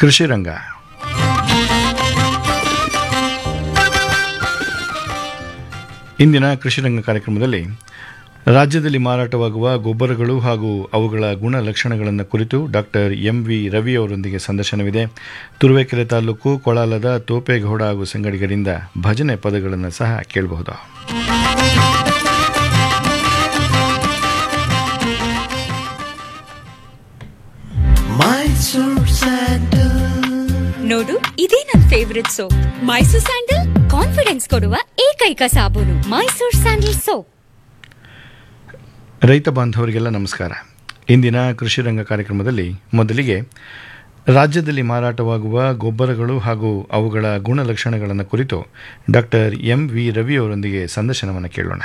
ಕೃಷಿ ರಂಗ ಇಂದಿನ ಕೃಷಿ ರಂಗ ಕಾರ್ಯಕ್ರಮದಲ್ಲಿ ರಾಜ್ಯದಲ್ಲಿ ಮಾರಾಟವಾಗುವ ಗೊಬ್ಬರಗಳು ಹಾಗೂ ಅವುಗಳ ಗುಣಲಕ್ಷಣಗಳನ್ನು ಕುರಿತು ಡಾಕ್ಟರ್ ಎಂ ವಿ ರವಿ ಅವರೊಂದಿಗೆ ಸಂದರ್ಶನವಿದೆ ತುರುವೇಕೆರೆ ತಾಲೂಕು ಕೊಳಾಲದ ತೋಪೇಗೌಡ ಹಾಗೂ ಸಂಗಡಿಗರಿಂದ ಭಜನೆ ಪದಗಳನ್ನು ಸಹ ಕೇಳಬಹುದು ಮೈಸೂರ್ ಸ್ಯಾಂಡಲ್ ನೋಡು ಇದೇ ನನ್ favourite soap Mysore sandal confidence ಕೊಡುವ ಏಕೈಕ ಸಾಬೂನು ಮೈಸೂರ್ ಸ್ಯಾಂಡಲ್ ಸೋಪ್ ರೈತ ಬಾಂಧವರಿಗೆಲ್ಲ ನಮಸ್ಕಾರ ಇಂದಿನ ಕೃಷಿ ರಂಗ ಕಾರ್ಯಕ್ರಮದಲ್ಲಿ ಮೊದಲಿಗೆ ರಾಜ್ಯದಲ್ಲಿ ಮಾರಾಟವಾಗುವ ಗೊಬ್ಬರಗಳು ಹಾಗೂ ಅವುಗಳ ಗುಣಲಕ್ಷಣಗಳನ್ನು ಕುರಿತು ಡಾಕ್ಟರ್ ಎಂ ವಿ ರವಿ ಅವರೊಂದಿಗೆ ಸಂದರ್ಶನವನ್ನು ಕೇಳೋಣ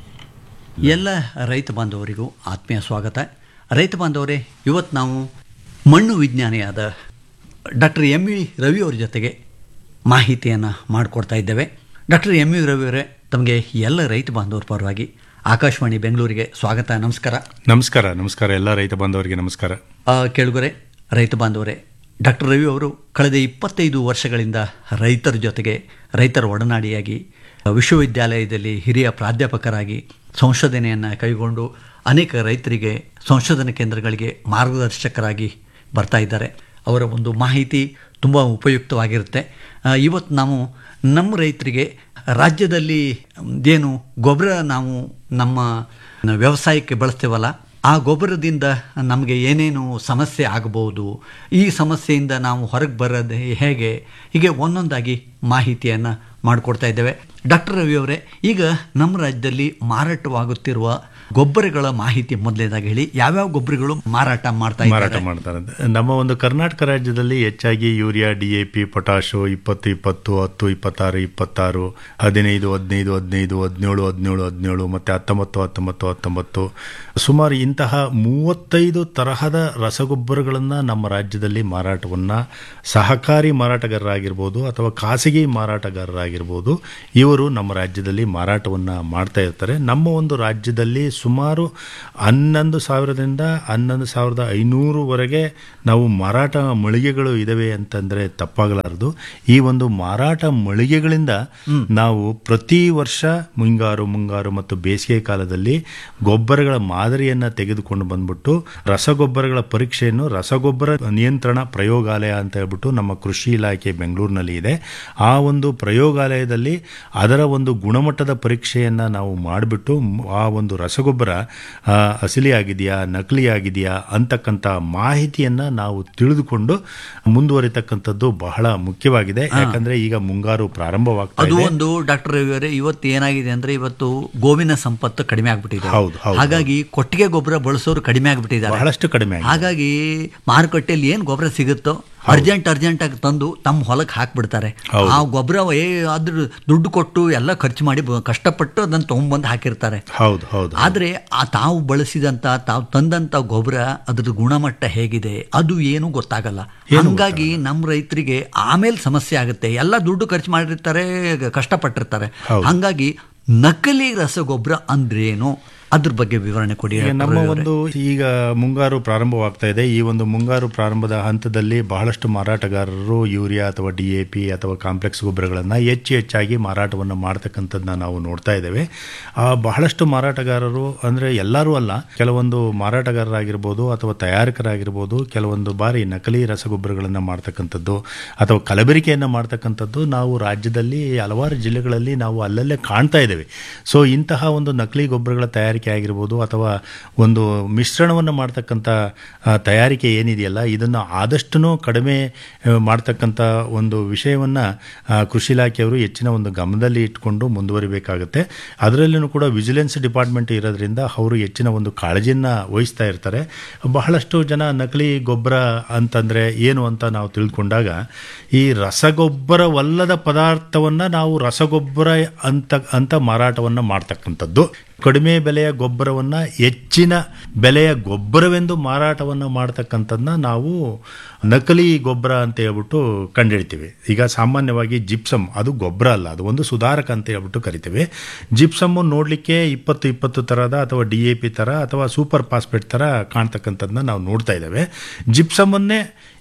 ಎಲ್ಲ ರೈತ ಬಾಂಧವರಿಗೂ ಆತ್ಮೀಯ ಸ್ವಾಗತ ರೈತ ಬಾಂಧವರೇ ಇವತ್ತು ನಾವು ಮಣ್ಣು ವಿಜ್ಞಾನಿಯಾದ ಡಾಕ್ಟರ್ ಎಂ ವಿ ರವಿ ಅವ್ರ ಜೊತೆಗೆ ಮಾಹಿತಿಯನ್ನು ಮಾಡಿಕೊಡ್ತಾ ಇದ್ದೇವೆ ಡಾಕ್ಟರ್ ಎಂ ವಿ ರವಿ ಅವರೇ ತಮಗೆ ಎಲ್ಲ ರೈತ ಬಾಂಧವರ ಪರವಾಗಿ ಆಕಾಶವಾಣಿ ಬೆಂಗಳೂರಿಗೆ ಸ್ವಾಗತ ನಮಸ್ಕಾರ ನಮಸ್ಕಾರ ನಮಸ್ಕಾರ ಎಲ್ಲ ರೈತ ಬಾಂಧವರಿಗೆ ನಮಸ್ಕಾರ ಆ, ಕೇಳುಗರೆ ರೈತ ಬಾಂಧವರೇ ಡಾಕ್ಟರ್ ರವಿ ಅವರು ಕಳೆದ ಇಪ್ಪತ್ತೈದು ವರ್ಷಗಳಿಂದ ರೈತರ ಜೊತೆಗೆ ರೈತರ ಒಡನಾಡಿಯಾಗಿ ವಿಶ್ವವಿದ್ಯಾಲಯದಲ್ಲಿ ಹಿರಿಯ ಪ್ರಾಧ್ಯಾಪಕರಾಗಿ ಸಂಶೋಧನೆಯನ್ನು ಕೈಗೊಂಡು ಅನೇಕ ರೈತರಿಗೆ ಸಂಶೋಧನಾ ಕೇಂದ್ರಗಳಿಗೆ ಮಾರ್ಗದರ್ಶಕರಾಗಿ ಬರ್ತಾ ಇದ್ದಾರೆ ಅವರ ಒಂದು ಮಾಹಿತಿ ತುಂಬ ಉಪಯುಕ್ತವಾಗಿರುತ್ತೆ ಆ, ಇವತ್ತು ನಾವು ನಮ್ಮ ರೈತರಿಗೆ ರಾಜ್ಯದಲ್ಲಿ ಏನು ಗೊಬ್ಬರ ನಾವು ನಮ್ಮ ವ್ಯವಸಾಯಕ್ಕೆ ಬಳಸ್ತೇವಲ್ಲ ಆ ಗೊಬ್ಬರದಿಂದ ನಮಗೆ ಏನೇನು ಸಮಸ್ಯೆ ಆಗಬಹುದು ಈ ಸಮಸ್ಯೆಯಿಂದ ನಾವು ಹೊರಗೆ ಬರೋದು ಹೇಗೆ ಹೀಗೆ ಒಂದೊಂದಾಗಿ ಮಾಹಿತಿಯನ್ನು ಮಾಡಿಕೊಡ್ತಾ ಇದ್ದೇವೆ ಡಾಕ್ಟರ್ ರವಿ ಅವರೇ ಈಗ ನಮ್ಮ ರಾಜ್ಯದಲ್ಲಿ ಮಾರಾಟವಾಗುತ್ತಿರುವ ಗೊಬ್ಬರಗಳ ಮಾಹಿತಿ ಮೊದಲನೇದಾಗಿ ಹೇಳಿ ಯಾವ್ಯಾವ ಗೊಬ್ಬರಗಳು ಮಾರಾಟ ಮಾಡ್ತಾ ಮಾರಾಟ ಇದ್ದಾರೆ ಮಾಡ್ತಾರೆ ನಮ್ಮ ಒಂದು ಕರ್ನಾಟಕ ರಾಜ್ಯದಲ್ಲಿ ಹೆಚ್ಚಾಗಿ urea D A P potash ಇಪ್ಪತ್ತು ಇಪ್ಪತ್ತು ಹತ್ತು ಇಪ್ಪತ್ತಾರು ಇಪ್ಪತ್ತಾರು ಹದಿನೈದು ಹದಿನೈದು ಹದಿನೈದು ಹದಿನೇಳು ಹದಿನೇಳು ಹದಿನೇಳು ಮತ್ತೆ ಹತ್ತೊಂಬತ್ತು ಹತ್ತೊಂಬತ್ತು ಹತ್ತೊಂಬತ್ತು ಸುಮಾರು ಇಂತಹ ಮೂವತ್ತೈದು ತರಹದ ರಸಗೊಬ್ಬರಗಳನ್ನು ನಮ್ಮ ರಾಜ್ಯದಲ್ಲಿ ಮಾರಾಟವನ್ನು ಸಹಕಾರಿ ಮಾರಾಟಗಾರರಾಗಿರ್ಬೋದು ಅಥವಾ ಖಾಸಗಿ ಮಾರಾಟಗಾರರಾಗಿರ್ಬೋದು ಇವರು ನಮ್ಮ ರಾಜ್ಯದಲ್ಲಿ ಮಾರಾಟವನ್ನು ಮಾಡ್ತಾ ಇರ್ತಾರೆ ನಮ್ಮ ಒಂದು ರಾಜ್ಯದಲ್ಲಿ ಸುಮಾರು ಹನ್ನೊಂದು ಸಾವಿರದಿಂದ ಹನ್ನೊಂದು ಸಾವಿರದ ಐನೂರುವರೆಗೆ ನಾವು ಮಾರಾಟ ಮಳಿಗೆಗಳು ಇದಾವೆ ಅಂತಂದರೆ ತಪ್ಪಾಗಲಾರದು ಈ ಒಂದು ಮಾರಾಟ ಮಳಿಗೆಗಳಿಂದ ನಾವು ಪ್ರತಿ ವರ್ಷ ಮುಂಗಾರು ಮುಂಗಾರು ಮತ್ತು ಬೇಸಿಗೆ ಕಾಲದಲ್ಲಿ ಗೊಬ್ಬರಗಳ ಮಾದರಿಯನ್ನು ತೆಗೆದುಕೊಂಡು ಬಂದ್ಬಿಟ್ಟು ರಸಗೊಬ್ಬರಗಳ ಪರೀಕ್ಷೆಯನ್ನು ರಸಗೊಬ್ಬರ ನಿಯಂತ್ರಣ ಪ್ರಯೋಗಾಲಯ ಅಂತ ಹೇಳ್ಬಿಟ್ಟು ನಮ್ಮ ಕೃಷಿ ಇಲಾಖೆ ಬೆಂಗಳೂರಿನಲ್ಲಿ ಇದೆ ಆ ಒಂದು ಪ್ರಯೋಗಾಲಯದಲ್ಲಿ ಅದರ ಒಂದು ಗುಣಮಟ್ಟದ ಪರೀಕ್ಷೆಯನ್ನು ನಾವು ಮಾಡಿಬಿಟ್ಟು ಆ ಒಂದು ರಸಗೊಬ್ಬರ ಆ, ಅಸಲಿ ಆಗಿದೆಯಾ ನಕಲಿ ಆಗಿದೆಯಾ ಅಂತಕ್ಕಂಥ ಮಾಹಿತಿಯನ್ನು ನಾವು ತಿಳಿದುಕೊಂಡು ಮುಂದುವರಿತಕ್ಕಂಥದ್ದು ಬಹಳ ಮುಖ್ಯವಾಗಿದೆ ಯಾಕಂದ್ರೆ ಈಗ ಮುಂಗಾರು ಪ್ರಾರಂಭವಾಗ್ತಾ ಅದು ಇದೆ ಒಂದು ಡಾಕ್ಟರ್ ರವಿ ಅವರೇ ಇವತ್ತು ಏನಾಗಿದೆ ಅಂದ್ರೆ ಇವತ್ತು ಗೋವಿನ ಸಂಪತ್ತು ಕಡಿಮೆ ಆಗ್ಬಿಟ್ಟಿದೆ ಹೌದು, ಹೌದು, ಹಾಗಾಗಿ ಕೊಟ್ಟಿಗೆ ಗೊಬ್ಬರ ಬಳಸೋರು ಕಡಿಮೆ ಆಗ್ಬಿಟ್ಟಿದ್ದಾರೆ ಬಹಳಷ್ಟು ಕಡಿಮೆ ಆಗಿದೆ ಹಾಗಾಗಿ ಮಾರುಕಟ್ಟೆಯಲ್ಲಿ ಏನು ಗೊಬ್ಬರ ಸಿಗುತ್ತೋ ಅರ್ಜೆಂಟ್ ಅರ್ಜೆಂಟ್ ಆಗಿ ತಂದು ತಮ್ಮ ಹೊಲಕ್ಕೆ ಹಾಕ್ಬಿಡ್ತಾರೆ ಹೌದು. ಆ ಗೊಬ್ಬರ ಏ ಅದ್ರ ದುಡ್ಡು ಕೊಟ್ಟು ಎಲ್ಲ ಖರ್ಚು ಮಾಡಿ ಬ- ಕಷ್ಟಪಟ್ಟು ಅದನ್ನು ತೊಗೊಂಬಂದು ಹಾಕಿರ್ತಾರೆ ಹೌದು ಹೌದು ಆದರೆ ಆ ತಾವು ಬಳಸಿದಂಥ ತಾವು ತಂದಂಥ ಗೊಬ್ಬರ ಅದ್ರ ಗುಣಮಟ್ಟ ಹೇಗಿದೆ ಅದು ಏನು ಗೊತ್ತಾಗಲ್ಲ ಹಂಗಾಗಿ ನಮ್ಮ ರೈತರಿಗೆ ಆಮೇಲೆ ಸಮಸ್ಯೆ ಆಗುತ್ತೆ ಎಲ್ಲ ದುಡ್ಡು ಖರ್ಚು ಮಾಡಿರ್ತಾರೆ ಕಷ್ಟಪಟ್ಟಿರ್ತಾರೆ ಹೌದು. ಹಂಗಾಗಿ ನಕಲಿ ರಸಗೊಬ್ಬರ ಅಂದ್ರೇನು ಅದ್ರ ಬಗ್ಗೆ ವಿವರಣೆ ಕೊಡಿ ಈಗ ಡಾಕ್ಟರ್ ನಮ್ಮ ರವಿ ಅವರೇ. ಒಂದು ಈಗ ಮುಂಗಾರು ಪ್ರಾರಂಭವಾಗ್ತಾ ಇದೆ ಈ ಒಂದು ಮುಂಗಾರು ಪ್ರಾರಂಭದ ಹಂತದಲ್ಲಿ ಬಹಳಷ್ಟು ಮಾರಾಟಗಾರರು ಯೂರಿಯಾ ಅಥವಾ ಡಿ ಎ ಪಿ ಅಥವಾ ಕಾಂಪ್ಲೆಕ್ಸ್ ಗೊಬ್ಬರಗಳನ್ನು ಹೆಚ್ಚು ಹೆಚ್ಚಾಗಿ ಮಾರಾಟವನ್ನು ಮಾಡ್ತಕ್ಕಂಥದ್ದನ್ನ ನಾವು ನೋಡ್ತಾ ಇದ್ದೇವೆ ಆ ಬಹಳಷ್ಟು ಮಾರಾಟಗಾರರು ಅಂದರೆ ಎಲ್ಲರೂ ಅಲ್ಲ ಕೆಲವೊಂದು ಮಾರಾಟಗಾರರಾಗಿರ್ಬೋದು ಅಥವಾ ತಯಾರಕರಾಗಿರ್ಬೋದು ಕೆಲವೊಂದು ಬಾರಿ ನಕಲಿ ರಸಗೊಬ್ಬರಗಳನ್ನು ಮಾಡ್ತಕ್ಕಂಥದ್ದು ಅಥವಾ ಕಲಬೆರಿಕೆಯನ್ನು ಮಾಡ್ತಕ್ಕಂಥದ್ದು ನಾವು ರಾಜ್ಯದಲ್ಲಿ ಹಲವಾರು ಜಿಲ್ಲೆಗಳಲ್ಲಿ ನಾವು ಅಲ್ಲಲ್ಲೇ ಕಾಣ್ತಾ ಇದ್ದೇವೆ ಸೊ ಇಂತಹ ಒಂದು ನಕಲಿ ಗೊಬ್ಬರಗಳ ತಯಾರಿಕೆ ಆಗಿರ್ಬೋದು ಅಥವಾ ಒಂದು ಮಿಶ್ರಣವನ್ನು ಮಾಡ್ತಕ್ಕಂಥ ಆ, ತಯಾರಿಕೆ ಏನಿದೆಯಲ್ಲ ಇದನ್ನು ಆದಷ್ಟು ಕಡಿಮೆ ಆ, ಮಾಡ್ತಕ್ಕಂಥ ಒಂದು ವಿಷಯವನ್ನು ಕೃಷಿ ಇಲಾಖೆಯವರು ಹೆಚ್ಚಿನ ಒಂದು ಗಮನದಲ್ಲಿ ಇಟ್ಕೊಂಡು ಮುಂದುವರಿಬೇಕಾಗುತ್ತೆ ಅದರಲ್ಲೂ ಕೂಡ ವಿಜಿಲೆನ್ಸ್ ಡಿಪಾರ್ಟ್ಮೆಂಟ್ ಇರೋದ್ರಿಂದ ಅವರು ಹೆಚ್ಚಿನ ಒಂದು ಕಾಳಜಿಯನ್ನು ವಹಿಸ್ತಾ ಇರ್ತಾರೆ ಬಹಳಷ್ಟು ಜನ ನಕಲಿ ಗೊಬ್ಬರ ಅಂತಂದರೆ ಏನು ಅಂತ ನಾವು ತಿಳ್ಕೊಂಡಾಗ ಈ ರಸಗೊಬ್ಬರವಲ್ಲದ ಪದಾರ್ಥವನ್ನು ನಾವು ರಸಗೊಬ್ಬರ ಅಂತ ಅಂತ ಮಾರಾಟವನ್ನು ಮಾಡ್ತಕ್ಕಂಥದ್ದು ಕಡಿಮೆ ಬೆಲೆಯ ಗೊಬ್ಬರವನ್ನು ಹೆಚ್ಚಿನ ಬೆಲೆಯ ಗೊಬ್ಬರವೆಂದು ಮಾರಾಟವನ್ನು ಮಾಡ್ತಕ್ಕಂಥದ್ದನ್ನ ನಾವು ನಕಲಿ ಗೊಬ್ಬರ ಅಂತ ಹೇಳ್ಬಿಟ್ಟು ಕಂಡುಹಿಡ್ತೀವಿ ಈಗ ಸಾಮಾನ್ಯವಾಗಿ ಜಿಪ್ಸಮ್ ಅದು ಗೊಬ್ಬರ ಅಲ್ಲ ಅದು ಒಂದು ಸುಧಾರಕ ಅಂತ ಹೇಳ್ಬಿಟ್ಟು ಕರಿತೀವಿ ಜಿಪ್ಸಮ್ಮು ನೋಡಲಿಕ್ಕೆ ಇಪ್ಪತ್ತು ಇಪ್ಪತ್ತು ಥರದ ಅಥವಾ ಡಿ ಎ ಪಿ ಥರ ಅಥವಾ ಸೂಪರ್ ಫಾಸ್ಫೇಟ್ ಥರ ಕಾಣ್ತಕ್ಕಂಥದ್ದನ್ನ ನಾವು ನೋಡ್ತಾ ಇದ್ದೇವೆ ಜಿಪ್ಸಮನ್ನೇ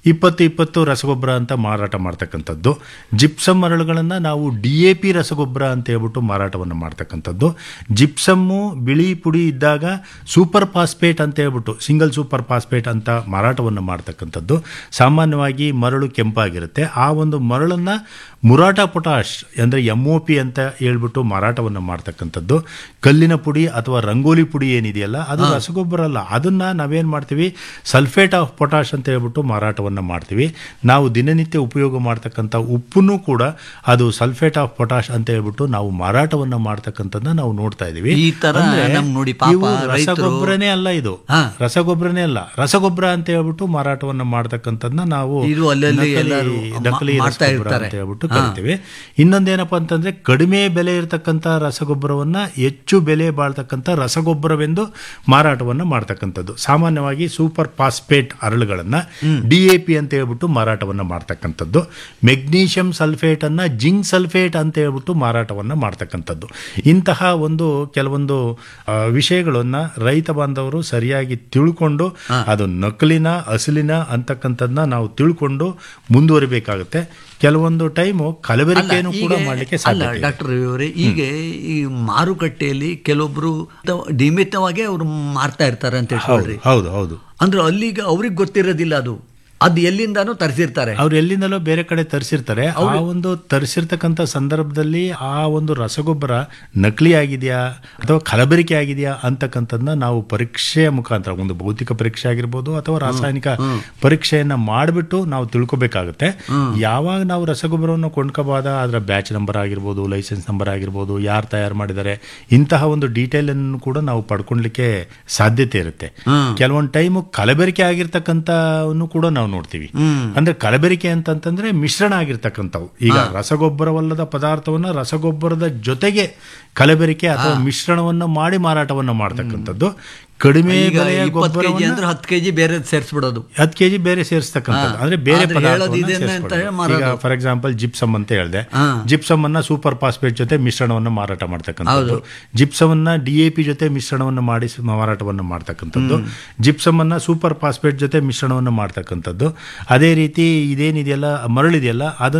ಇಪ್ಪತ್ತು ಇಪ್ಪತ್ತು ರಸಗೊಬ್ಬರ ಅಂತ ಮಾರಾಟ ಮಾಡ್ತಕ್ಕಂಥದ್ದು ಜಿಪ್ಸಮ್ ಮರಳುಗಳನ್ನು ನಾವು ಡಿ ಎ ಪಿ ರಸಗೊಬ್ಬರ ಅಂತ ಹೇಳ್ಬಿಟ್ಟು ಮಾರಾಟವನ್ನು ಮಾಡ್ತಕ್ಕಂಥದ್ದು ಜಿಪ್ಸಮ್ಮು ಬಿಳಿ ಪುಡಿ ಇದ್ದಾಗ ಸೂಪರ್ ಫಾಸ್ಫೇಟ್ ಅಂತ ಹೇಳ್ಬಿಟ್ಟು ಸಿಂಗಲ್ ಸೂಪರ್ ಫಾಸ್ಫೇಟ್ ಅಂತ ಮಾರಾಟವನ್ನು ಮಾಡ್ತಕ್ಕಂಥದ್ದು ಸಾಮಾನ್ಯವಾಗಿ ಮರಳು ಕೆಂಪಾಗಿರುತ್ತೆ ಆ ಒಂದು ಮರಳನ್ನು ಮುರಾಟ ಪೊಟಾಶ್ ಅಂದರೆ ಎಮ್ ಒ ಪಿ ಅಂತ ಹೇಳ್ಬಿಟ್ಟು ಮಾರಾಟವನ್ನು ಮಾಡ್ತಕ್ಕಂಥದ್ದು ಕಲ್ಲಿನ ಪುಡಿ ಅಥವಾ ರಂಗೋಲಿ ಪುಡಿ ಏನಿದೆಯಲ್ಲ ಅದು ರಸಗೊಬ್ಬರ ಅಲ್ಲ ಅದನ್ನ ನಾವೇನು ಮಾಡ್ತೀವಿ ಸಲ್ಫೇಟ್ ಆಫ್ ಪೊಟಾಶ್ ಅಂತ ಹೇಳ್ಬಿಟ್ಟು ಮಾರಾಟವನ್ನು ಮಾಡ್ತೀವಿ ನಾವು ದಿನನಿತ್ಯ ಉಪಯೋಗ ಮಾಡ್ತಕ್ಕಂಥ ಉಪ್ಪನ್ನು ಕೂಡ ಅದು ಸಲ್ಫೇಟ್ ಆಫ್ ಪೊಟಾಶ್ ಅಂತ ಹೇಳ್ಬಿಟ್ಟು ನಾವು ಮಾರಾಟವನ್ನು ಮಾಡ್ತಕ್ಕಂಥದ್ದನ್ನ ನಾವು ನೋಡ್ತಾ ಇದೀವಿ ಈ ತರ ಅಂದ್ರೆ ನಮ್ ನೋಡಿ ಪಾಪ ಇವು ರೈತರು- ರಸಗೊಬ್ಬರನೇ ಅಲ್ಲ ಇದು ಹಾ. ರಸಗೊಬ್ಬರನೇ ಅಲ್ಲ ರಸಗೊಬ್ಬರ ಅಂತ ಹೇಳ್ಬಿಟ್ಟು ಮಾರಾಟವನ್ನು ಮಾಡ್ತಕ್ಕಂಥದ್ದನ್ನ ನಾವು ಇದು ಅಲ್ಲಲ್ಲಿ ನಕಲಿ- ಎಲ್ಲರೂ ನಕಲಿ ಮಾ- ಮಾಡ್ತಾ ರಸಗೊಬ್ಬರ ಇರ್ತಾರೆ. ಅಂತ ಹೇಳ್ಬಿಟ್ಟು ಹಾ. ಕರಿತೀವಿ ಇನ್ನೊಂದೇನಪ್ಪ ಅಂತಂದ್ರೆ ಕಡಿಮೆ ಬೆಲೆ ಇರತಕ್ಕಂಥ ರಸಗೊಬ್ಬರವನ್ನ ಹೆಚ್ಚು ಬೆಲೆ ಬಾಳ್ತಕ್ಕಂಥ ರಸಗೊಬ್ಬರವೆಂದು ಮಾರಾಟವನ್ನು ಮಾಡ್ತಕ್ಕಂಥದ್ದು ಸಾಮಾನ್ಯವಾಗಿ ಸೂಪರ್ ಫಾಸ್ಫೇಟ್ ಅರಳುಗಳನ್ನ ಡಿ ಎ ಪಿ ಅಂತ ಹೇಳ್ಬಿಟ್ಟು ಮಾರಾಟವನ್ನು ಮಾಡ್ತಕ್ಕಂಥದ್ದು ಮೆಗ್ನೀಷಿಯಂ ಸಲ್ಫೇಟ್ ಅನ್ನ ಜಿಂಕ್ ಸಲ್ಫೇಟ್ ಅಂತ ಹೇಳ್ಬಿಟ್ಟು ಮಾರಾಟವನ್ನು ಮಾಡ್ತಕ್ಕಂಥದ್ದು ಇಂತಹ ಒಂದು ಕೆಲವೊಂದು ಆ, ವಿಷಯಗಳನ್ನ ರೈತ ಬಾಂಧವರು ಸರಿಯಾಗಿ ತಿಳ್ಕೊಂಡು ಅದು ನಕಲಿನ ಅಸಲಿನ ಅಂತಕ್ಕಂಥದ್ದನ್ನ ನಾವು ತಿಳ್ಕೊಂಡು ಮುಂದುವರಿಬೇಕಾಗುತ್ತೆ ಕೆಲವೊಂದು ಟೈಮು ಕಲಬೆರಕೆಯನ್ನು ಕೂಡ ಈಗ- ಮಾಡಲಿಕ್ಕೆ ಅಲ್ಲ ಸಾಧ್ಯ ಇದೆ. ಡಾಕ್ಟರ್ ರವಿ ಅವರೇ ಈಗ ಈ ಮಾರುಕಟ್ಟೆಯಲ್ಲಿ ಕೆಲವೊಬ್ರು ತ- ನಿಯಮಿತವಾಗಿ ಅವ್ರು ಮಾರ್ತಾ ಇರ್ತಾರೆ ಅಂತ ಹೇಳ್ಕೊಳ್ರಿ ಹೌದು ಹೌದು ಅಂದ್ರೆ ಅಲ್ಲಿಗ ಅವ್ರಿಗೆ ಗೊತ್ತಿರೋದಿಲ್ಲ ಅದು ಅದು ಎಲ್ಲಿಂದಾನೂ ತರಿಸಿರ್ತಾರೆ ಅವ್ರು ಎಲ್ಲಿಂದಲೋ ಬೇರೆ ಕಡೆ ತರಿಸಿರ್ತಾರೆ ಆ ಒಂದು ತರಿಸಿರ್ತಕ್ಕಂಥ ಸಂದರ್ಭದಲ್ಲಿ ಆ ಒಂದು ರಸಗೊಬ್ಬರ ನಕಲಿ ಆಗಿದೆಯಾ ಅಥವಾ ಕಲಬೆರಕೆ ಆಗಿದೆಯಾ ಅಂತಕ್ಕಂಥದ್ದನ್ನ ನಾವು ಪರೀಕ್ಷೆಯ ಮುಖಾಂತರ ಒಂದು ಭೌತಿಕ ಪರೀಕ್ಷೆ ಆಗಿರ್ಬೋದು ಅಥವಾ ರಾಸಾಯನಿಕ ಪರೀಕ್ಷೆಯನ್ನ ಮಾಡಿಬಿಟ್ಟು ನಾವು ತಿಳ್ಕೊಬೇಕಾಗುತ್ತೆ ಯಾವಾಗ ನಾವು ರಸಗೊಬ್ಬರವನ್ನು ಕೊಂಡ್ಕೋಬಾದ ಅದರ ಬ್ಯಾಚ್ ನಂಬರ್ ಆಗಿರ್ಬೋದು ಲೈಸೆನ್ಸ್ ನಂಬರ್ ಆಗಿರ್ಬೋದು ಯಾರು ತಯಾರು ಮಾಡಿದ್ದಾರೆ ಇಂತಹ ಒಂದು ಡೀಟೇಲ್ ಅನ್ನು ಕೂಡ ನಾವು ಪಡ್ಕೊಳ್ಲಿಕ್ಕೆ ಸಾಧ್ಯತೆ ಇರುತ್ತೆ ಕೆಲವೊಂದು ಟೈಮು ಕಲಬೆರಕೆ ಆಗಿರ್ತಕ್ಕಂಥವನ್ನು ಕೂಡ ನಾವು ನೋಡ್ತೀವಿ ಅಂದ್ರೆ ಕಲಬೆರಕೆ ಅಂತಂತಂದ್ರೆ ಮಿಶ್ರಣ ಆಗಿರ್ತಕ್ಕಂಥವು ಈಗ ರಸಗೊಬ್ಬರವಲ್ಲದ ಪದಾರ್ಥವನ್ನ ರಸಗೊಬ್ಬರದ ಜೊತೆಗೆ ಕಲಬೆರಕೆ ಅಥವಾ ಮಿಶ್ರಣವನ್ನ ಮಾಡಿ ಮಾರಾಟವನ್ನ ಮಾಡ್ತಕ್ಕಂಥದ್ದು ಕಡಿಮೆ ಈಗ ಬೆಲೆಯ ಇಪ್ಪತ್ತು ಕೆಜಿ ಗೊಬ್ಬರವನ್ನ ಅಂದ್ರೆ ಹತ್ತು ಕೆಜಿ ಬೇರೆ ಸೇರಿಸ್ಬಿಡೋದು ಹತ್ತು ಕೆಜಿ ಬೇರೆ ಸೇರಿಸ್ತಕ್ಕಂಥದ್ದು ಹಾ. ಅಂದ್ರೆ ಬೇರೆ ಆದ್ರೆ ಪದಾರ್ಥವನ್ನ ಹೇಳೋದು ಇದನ್ನ ಅಂತ ಸೇರಿಸ್ಕೊಳ್ಳೋದು. ಹೇಳಿ ಮಾರೋದು. ಈಗ ಫಾರ್ ಎಕ್ಸಾಂಪಲ್ ಜಿಪ್ಸಮ್ ಅಂತ ಹೇಳಿದೆ ಹಾ. ಜಿಪ್ಸಮ್ ಅನ್ನ ಸೂಪರ್ ಫಾಸ್ಫೇಟ್ ಜೊತೆ ಮಿಶ್ರಣವನ್ನ ಮಾರಾಟ ಮಾಡ್ತಕ್ಕಂಥದ್ದು ಜಿಪ್ಸಮ್ ಅನ್ನ ಡಿ ಎ ಪಿ ಜೊತೆ ಮಿಶ್ರಣವನ್ನ ಮಾಡಿ ಸ- ಮಾರಾಟವನ್ನ ಮಾಡ್ತಕ್ಕಂಥದ್ದು ಜಿಪ್ಸಮ್ ಅನ್ನ ಸೂಪರ್ ಫಾಸ್ಫೇಟ್ ಜೊತೆ ಮಿಶ್ರಣವನ್ನ ಮಾಡ್ತಕ್ಕಂಥದ್ದು ಅದೇ ರೀತಿ ಇದೇನಿದೆಯಲ್ಲ ಮರಳಿದೆಯಲ್ಲ ಅದನ್ನ